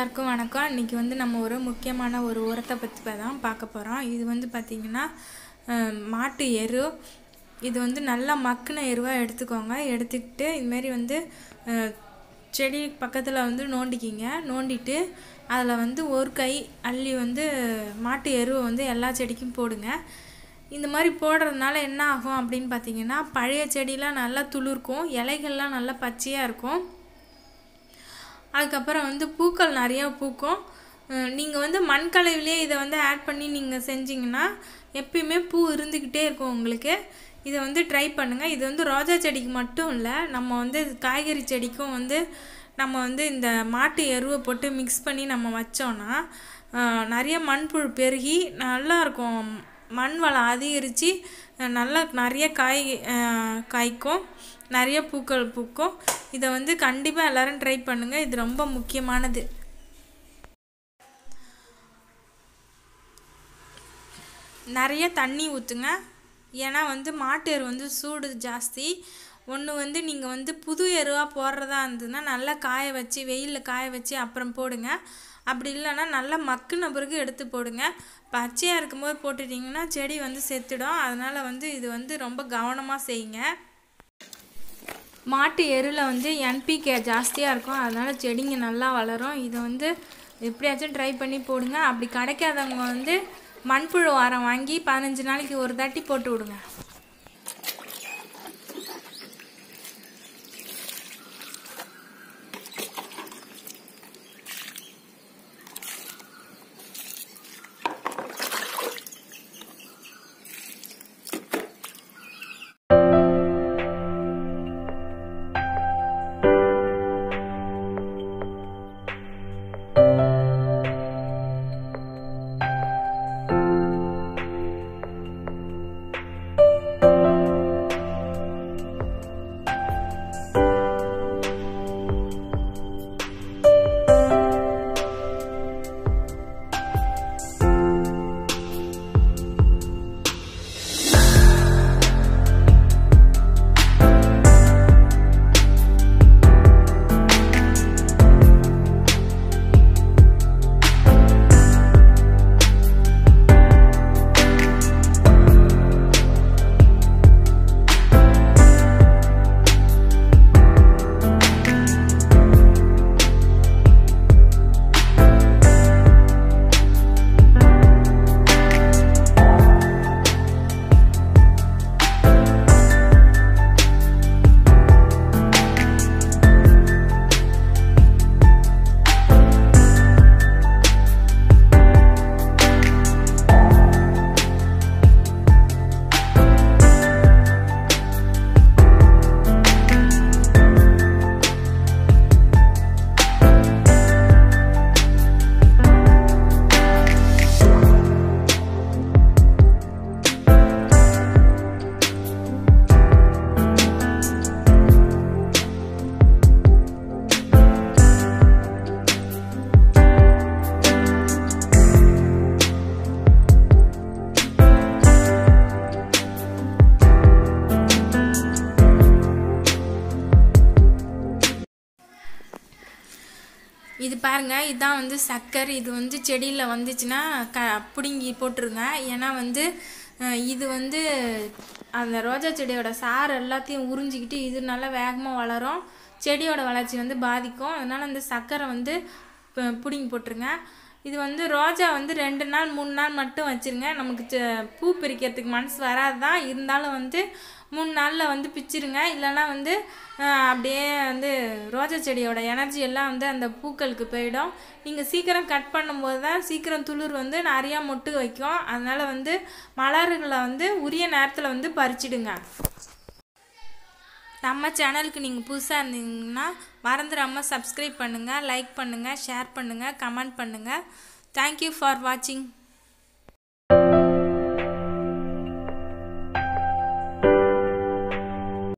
எல்லாருக்கும் வணக்கம் இன்றைக்கி வந்து நம்ம ஒரு முக்கியமான ஒரு உரத்தை பற்றி தான் பார்க்க போகிறோம் இது வந்து பார்த்திங்கன்னா அஹ், மாட்டு எரு இது வந்து நல்லா மக்கின எருவாக எடுத்துக்கோங்க எடுத்துக்கிட்டு இதுமாரி வந்து அஹ், செடி பக்கத்தில் வந்து நோண்டிக்கிங்க நோண்டிட்டு அதில் வந்து ஒரு கை அள்ளி வந்து மாட்டு எருவை வந்து எல்லா செடிக்கும் போடுங்க இந்த மாதிரி போடுறதுனால என்ன ஆகும் அப்படின்னு பார்த்தீங்கன்னா பழைய செடிலாம் நல்லா துளிர்க்கும் இலைகள்லாம் நல்லா பச்சையாக இருக்கும் அதுக்கப்புறம் வந்து பூக்கள் நிறையா பூக்கும் நீங்கள் வந்து மண்கலவிலே இதை வந்து ஆட் பண்ணி நீங்கள் செஞ்சீங்கன்னா எப்பயுமே பூ இருந்துக்கிட்டே இருக்கும் உங்களுக்கு இதை வந்து ட்ரை பண்ணுங்கள் இது வந்து ரோஜா செடிக்கு மட்டும் இல்லை நம்ம வந்து காய்கறி செடிக்கும் வந்து நம்ம வந்து இந்த மாட்டு எருவை போட்டு மிக்ஸ் பண்ணி நம்ம வச்சோன்னா அஹ், நிறைய மண்புழு பெருகி நல்லா இருக்கும் மண் வளம் அதிகரித்து நல்லா நிறைய காய் அஹ், காய்க்கும் நிறைய பூக்கள் பூக்கும் இதை வந்து கண்டிப்பாக எல்லாரும் ட்ரை பண்ணுங்கள் இது ரொம்ப முக்கியமானது நிறைய தண்ணி ஊற்றுங்க ஏன்னா வந்து மாட்டு எரு வந்து சூடு ஜாஸ்தி ஒன்று வந்து நீங்கள் வந்து புது எருவாக போடுறதா இருந்ததுன்னா நல்லா காய வச்சு வெயிலில் காய வச்சு அப்புறம் போடுங்க அப்படி இல்லைன்னா நல்லா மக்குன பிறகு எடுத்து போடுங்க பச்சையாக இருக்கும்போது போட்டுட்டிங்கன்னா செடி வந்து செத்துடும் அதனால் வந்து இது வந்து ரொம்ப கவனமாக செய்யுங்க மாட்டு எருவில் வந்து என்பிகே ஜாஸ்தியாக இருக்கும் அதனால் செடிங்க நல்லா வளரும் இதை வந்து எப்படியாச்சும் ட்ரை பண்ணி போடுங்க அப்படி கிடைக்காதவங்க வந்து மண்புழு உரம் வாங்கி பதினஞ்சு நாளைக்கு ஒரு தாட்டி போட்டு விடுங்க இது பாருங்க இதுதான் வந்து சக்கரை இது வந்து செடியில் வந்துச்சுன்னா க பிடுங்கி போட்டுருங்க ஏன்னா வந்து அஹ், இது வந்து அந்த ரோஜா செடியோட சாறு எல்லாத்தையும் உறிஞ்சிக்கிட்டு இது நல்லா வேகமாக வளரும் செடியோட வளர்ச்சி வந்து பாதிக்கும் அதனால் அந்த சர்க்கரை வந்து ப- பிடுங்கி போட்டுருங்க இது வந்து ரோஜா வந்து ரெண்டு நாள் மூணு நாள் மட்டும் வச்சிருங்க நமக்கு செ- பூ பிரிக்கிறதுக்கு மனசு வராது தான் இருந்தாலும் வந்து மூணு நாளில் வந்து பிச்சிருங்க இல்லைன்னா வந்து ஆஹ், அப்படியே வந்து ரோஜா செடியோட எனர்ஜி எல்லாம் வந்து அந்த பூக்களுக்கு போயிடும் நீங்கள் சீக்கிரம் கட் பண்ணும்போது தான் சீக்கிரம் துளிர் வந்து நிறையா மொட்டு வைக்கும் அதனால் வந்து மலர்களை வந்து உரிய நேரத்தில் வந்து பறிச்சிடுங்க நம்ம சேனலுக்கு நீங்கள் புதுசாக இருந்தீங்கன்னா மறந்துடாமல் சப்ஸ்கிரைப் பண்ணுங்கள் லைக் பண்ணுங்கள் ஷேர் பண்ணுங்கள் கமெண்ட் பண்ணுங்கள் தேங்க்யூ ஃபார் வாட்சிங்